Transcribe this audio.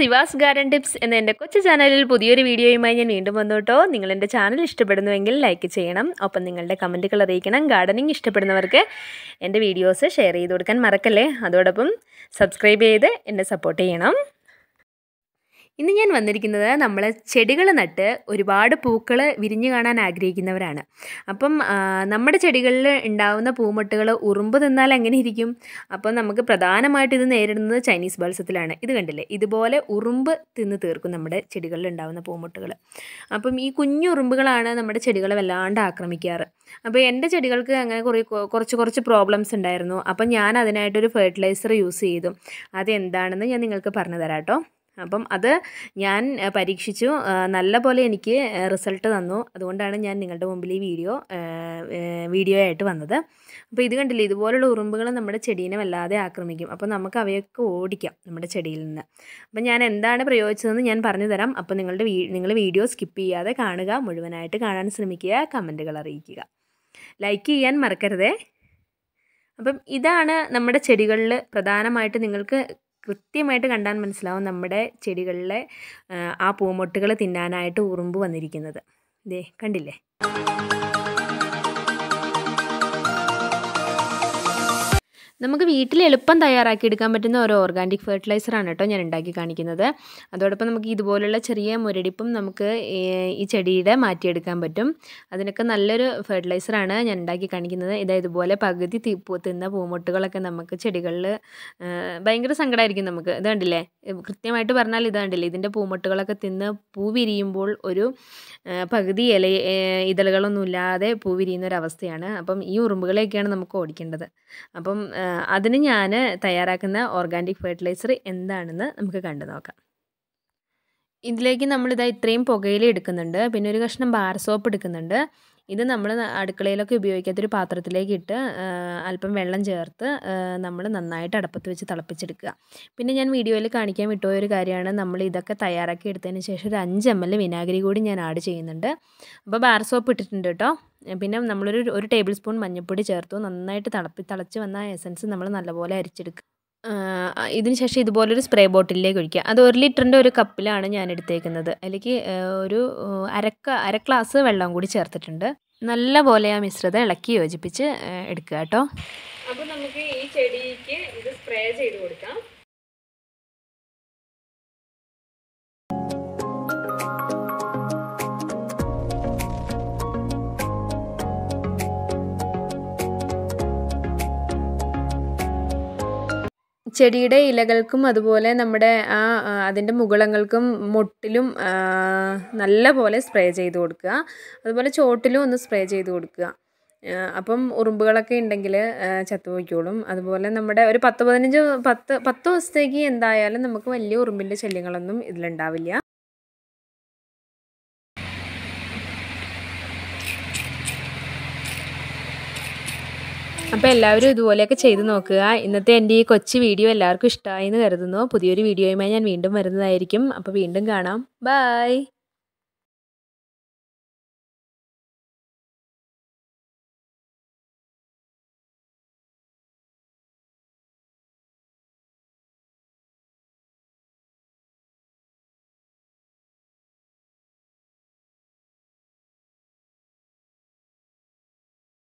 സിവാസ് garden tips എന്ന എൻ്റെ കൊച്ചു ചാനലിൽ പുതിയൊരു വീഡിയോയുമായി ഞാൻ വീണ്ടും വന്നു കേട്ടോ നിങ്ങൾ എൻ്റെ ചാനൽ ഇഷ്ടപ്പെടുന്നുവെങ്കിൽ ലൈക്ക് ചെയ്യണം ഒപ്പം നിങ്ങളുടെ കമൻറ്റുകൾ അറിയിക്കണം ഗാർഡനിങ് ഇഷ്ടപ്പെടുന്നവർക്ക് എൻ്റെ വീഡിയോസ് ഷെയർ ചെയ്ത് കൊടുക്കാൻ മറക്കല്ലേ അതോടൊപ്പം സബ്സ്ക്രൈബ് ചെയ്ത് എന്നെ സപ്പോർട്ട് ചെയ്യണം ഇന്ന് ഞാൻ വന്നിരിക്കുന്നത് നമ്മൾ ചെടികൾ നട്ട് ഒരുപാട് പൂക്കൾ വിരിഞ്ഞു കാണാൻ ആഗ്രഹിക്കുന്നവരാണ് അപ്പം ആ, നമ്മുടെ ചെടികളിൽ ഉണ്ടാവുന്ന പൂമൊട്ടുകൾ ഉറുമ്പ് തിന്നാൽ എങ്ങനെ ഇരിക്കും അപ്പം നമുക്ക് പ്രധാനമായിട്ട് ഇത് നേരിടുന്നത് ചൈനീസ് ബാത്സത്തിലാണ് ഇത് കണ്ടില്ലേ ഇതുപോലെ ഉറുമ്പ് തിന്ന് തീർക്കും നമ്മുടെ ചെടികളിൽ ഉണ്ടാവുന്ന പൂമൊട്ടുകൾ അപ്പം ഈ കുഞ്ഞു ഉറുമ്പുകളാണ് നമ്മുടെ ചെടികളെ വല്ലാണ്ട് ആക്രമിക്കാറ് അപ്പോൾ എൻ്റെ ചെടികൾക്ക് അങ്ങനെ കുറേ കുറച്ച് കുറച്ച് പ്രോബ്ലംസ് ഉണ്ടായിരുന്നു അപ്പം ഞാൻ അതിനായിട്ടൊരു ഫെർട്ടിലൈസർ യൂസ് ചെയ്തു അത് എന്താണെന്ന് ഞാൻ നിങ്ങൾക്ക് പറഞ്ഞു തരാം കേട്ടോ അപ്പം അത് ഞാൻ ആ, പരീക്ഷിച്ചു ആ, നല്ല പോലെ എനിക്ക് റിസൾട്ട് തന്നു അതുകൊണ്ടാണ് ഞാൻ നിങ്ങളുടെ മുമ്പിൽ ഈ വീഡിയോ ആ, ആ, വീഡിയോ ആയിട്ട് വന്നത് അപ്പോൾ ഇത് കണ്ടില്ലേ ഇതുപോലുള്ള ഉറുമ്പുകൾ നമ്മുടെ ചെടീനെ വല്ലാതെ ആക്രമിക്കും അപ്പോൾ നമുക്ക് അവയൊക്കെ ഓടിക്കാം നമ്മുടെ ചെടിയിൽ നിന്ന് അപ്പം ഞാൻ എന്താണ് പ്രയോഗിച്ചതെന്ന് ഞാൻ പറഞ്ഞു തരാം അപ്പോൾ നിങ്ങളുടെ വീ നിങ്ങൾ വീഡിയോ സ്കിപ്പ് ചെയ്യാതെ കാണുക മുഴുവനായിട്ട് കാണാൻ ശ്രമിക്കുക കമൻറ്റുകൾ അറിയിക്കുക ലൈക്ക് ചെയ്യാൻ മറക്കരുതേ അപ്പം ഇതാണ് നമ്മുടെ ചെടികളിൽ പ്രധാനമായിട്ട് നിങ്ങൾക്ക് കൃത്യമായിട്ട് കണ്ടാൽ മനസ്സിലാവും നമ്മുടെ ചെടികളിലെ ആ, ആ പൂമൊട്ടുകൾ തിന്നാനായിട്ട് ഉറുമ്പ് വന്നിരിക്കുന്നത് ദേ കണ്ടില്ലേ നമുക്ക് വീട്ടിൽ എളുപ്പം തയ്യാറാക്കി എടുക്കാൻ പറ്റുന്ന ഒരു ഓർഗാനിക് ഫെർട്ടിലൈസറാണ് കേട്ടോ ഞാൻ ഉണ്ടാക്കി കാണിക്കുന്നത് അതോടൊപ്പം നമുക്ക് ഇതുപോലുള്ള ചെറിയ മുരടിപ്പും നമുക്ക് ഈ ഈ ചെടിയുടെ മാറ്റിയെടുക്കാൻ പറ്റും അതിനൊക്കെ നല്ലൊരു ഫെർട്ടിലൈസറാണ് ഞാൻ ഉണ്ടാക്കി കാണിക്കുന്നത് ഇതാ ഇതുപോലെ പകുതി തി പൂ തിന്ന പൂമൊട്ടുകളൊക്കെ നമുക്ക് ചെടികളിൽ ഭയങ്കര സങ്കടമായിരിക്കും നമുക്ക് ഇത് കണ്ടില്ലേ ഇത് കൃത്യമായിട്ട് പറഞ്ഞാൽ ഇത് കണ്ടില്ലേ ഇതിൻ്റെ പൂമൊട്ടുകളൊക്കെ തിന്ന് പൂ വിരിയുമ്പോൾ ഒരു ആ, പകുതി ഇല ഏ, ഇതളുകളൊന്നും ഇല്ലാതെ പൂ വിരിയുന്ന ഒരു അവസ്ഥയാണ് അപ്പം ഈ ഉറുമ്പുകളെയൊക്കെയാണ് നമുക്ക് ഓടിക്കേണ്ടത് അപ്പം ആ, അതിന് ഞാൻ തയ്യാറാക്കുന്ന ഓർഗാനിക് ഫെർട്ടിലൈസർ എന്താണെന്ന് നമുക്ക് കണ്ടു നോക്കാം ഇതിലേക്ക് നമ്മളിതാ ഇത്രയും പുകയില എടുക്കുന്നുണ്ട് പിന്നെ ഒരു കഷ്ണം ബാർ സോപ്പ് എടുക്കുന്നുണ്ട് ഇത് നമ്മൾ അടുക്കളയിലൊക്കെ ഉപയോഗിക്കാത്തൊരു പാത്രത്തിലേക്ക് ഇട്ട് ആ, അല്പം വെള്ളം ചേർത്ത് നമ്മൾ നന്നായിട്ട് അടപ്പത്ത് വെച്ച് തിളപ്പിച്ചെടുക്കുക പിന്നെ ഞാൻ വീഡിയോയിൽ കാണിക്കാൻ വിട്ടുപോയ ഒരു കാര്യമാണ് നമ്മൾ ഇതൊക്കെ തയ്യാറാക്കി എടുത്തതിന് ശേഷം ഒരു അഞ്ച് എം എൽ വിനാഗിരി കൂടി ഞാൻ ആഡ് ചെയ്യുന്നുണ്ട് അപ്പോൾ ബാർ സോപ്പ് ഇട്ടിട്ടുണ്ട് കേട്ടോ പിന്നെ നമ്മളൊരു ഒരു ടേബിൾ സ്പൂൺ മഞ്ഞൾപ്പൊടി ചേർത്തു നന്നായിട്ട് തിളപ്പി തിളച്ച് വന്ന എസൻസ് നമ്മൾ നല്ലപോലെ അരിച്ചെടുക്കുക ആ, ഇതിന് ശേഷം ഇതുപോലൊരു സ്പ്രേ ബോട്ടിലേക്ക് ഒഴിക്കുക അത് ഒരു ലിറ്ററിൻ്റെ ഒരു കപ്പിലാണ് ഞാൻ എടുത്തേക്കുന്നത് അതിലേക്ക് ആ, ഒരു ആ, അരക്ക അര ഗ്ലാസ് വെള്ളം കൂടി ചേർത്തിട്ടുണ്ട് നല്ല പോലെ ആ മിശ്രിതം ഇളക്കി യോജിപ്പിച്ച് ആ, എടുക്കുക കേട്ടോ അപ്പോൾ നമുക്ക് ഈ ചെടിക്ക് ഇത് സ്പ്രേ ചെയ്ത് കൊടുക്കാം ചെടിയുടെ ഇലകൾക്കും അതുപോലെ നമ്മുടെ ആ ആ, അതിൻ്റെ മുകളങ്ങൾക്കും മുട്ടിലും ആ, നല്ല പോലെ സ്പ്രേ ചെയ്ത് കൊടുക്കുക അതുപോലെ ചോട്ടിലും ഒന്ന് സ്പ്രേ ചെയ്ത് കൊടുക്കുക ആ, അപ്പം ഉറുമ്പുകളൊക്കെ ഉണ്ടെങ്കിൽ ചത്തുപോയിക്കോളും അതുപോലെ നമ്മുടെ ഒരു പത്ത് പതിനഞ്ച് പത്ത് പത്ത് ദിവസത്തേക്ക് എന്തായാലും നമുക്ക് വലിയ ഉറുമ്പിൻ്റെ ശല്യങ്ങളൊന്നും ഇതിലുണ്ടാവില്ല അപ്പോൾ എല്ലാവരും ഇതുപോലെയൊക്കെ ചെയ്ത് നോക്കുക ഇന്നത്തെ എൻ്റെ ഈ കൊച്ചു വീഡിയോ എല്ലാവർക്കും ഇഷ്ടമായി എന്ന് കരുതുന്നു പുതിയൊരു വീഡിയോയുമായി ഞാൻ വീണ്ടും വരുന്നതായിരിക്കും അപ്പോൾ വീണ്ടും കാണാം ബായ്